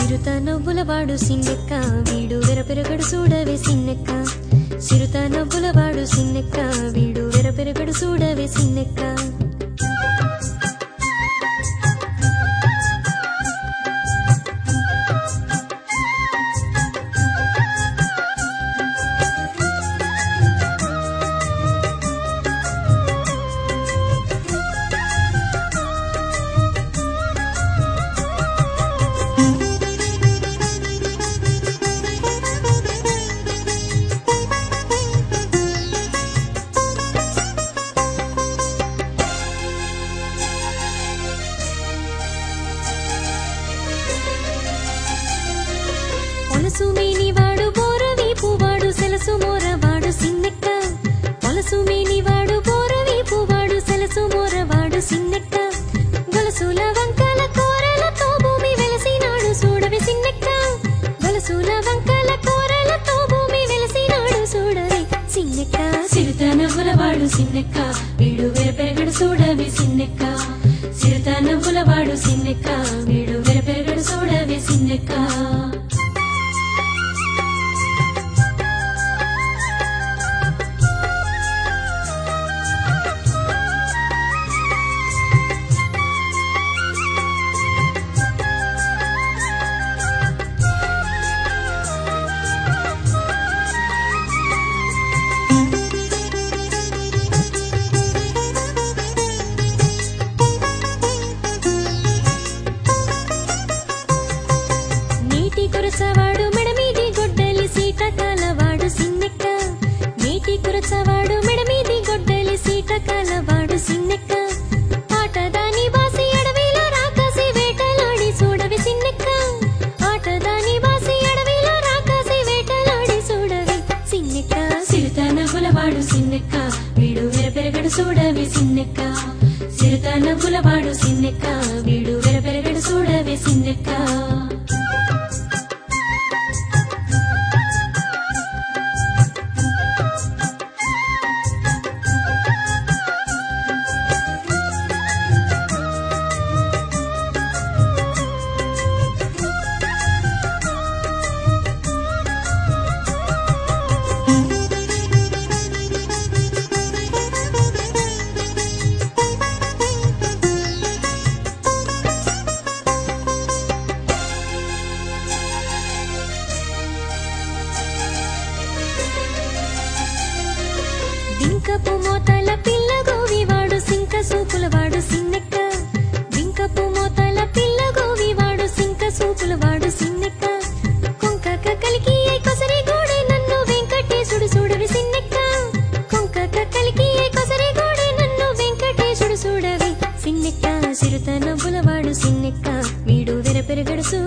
సిరుత నవ్వులవాడు సిన్నెక్క వీడు వెరపెరగడు చూడవే సిన్నెక్క సిరుత నవ్వులవాడు సిన్నెక్క వీడు వెరపెరగడు చూడవే సిన్నెక్క పొలసు మేనివాడు బోరవీపువాడు సెలసు మోరవాడు సిన్నెక్క పొలసు మేనివాడు బోరవీపువాడు సెలసు మోరవాడు సిన్నెక్క గొలసుల వంకల కోరలతో భూమి వెలసినాడు చూడవే సిన్నెక్క గొలసుల వంకల కోరలతో భూమి వెలసినాడు చూడవే సిన్నెక్క సిరుత నవ్వులవాడు సిన్నెక్క వీడు వెరపెరగడు చూడవే సిన్నెక్క సిరుత నవ్వులవాడు సిన్నెక్క వీడు వెరపెరగడు చూడవే సిన్నెక్క నీటి కురసవాడు మెడమీది గొడ్డలి సీట కాలవాడు సిన్నెక్క నీటి కురసవాడు మెడమీది గొడ్డలి సీట కాలవాడు సిన్నెక్క ఆటదాని బాసి అడవిలో రాకాసి వేటలాడి చూడవి సిన్నెక్క ఆటదాని బాసి అడవిలో రాకాసి వేటలాడి చూడవి సిన్నెక్క సిరుత నవ్వులవాడు సిన్నెక్క వీడు వెరపెరగడు చూడవి సిన్నెక్క సిరుత నవ్వులవాడు సిన్నెక్క వీడు వెరపెరగడు చూడవి సిన్నెక్క బింకపు మోతల పిల్ల గోవివాడు సింక సూపులవాడు సిన్నెక్క బింకపు మోతల పిల్ల గోవివాడు సింక సూపులవాడు సిన్నెక్క కొంకక కలికి ఐ కొసరి గోడే నన్ను వెంకటేశుడు చూడవి సిన్నెక్క కొంకక కలికి ఐ కొసరి గోడే నన్ను వెంకటేశుడు చూడవి సిన్నెక్క సిరుత నవ్వులవాడు సిన్నెక్క వీడు వెరపెరగడు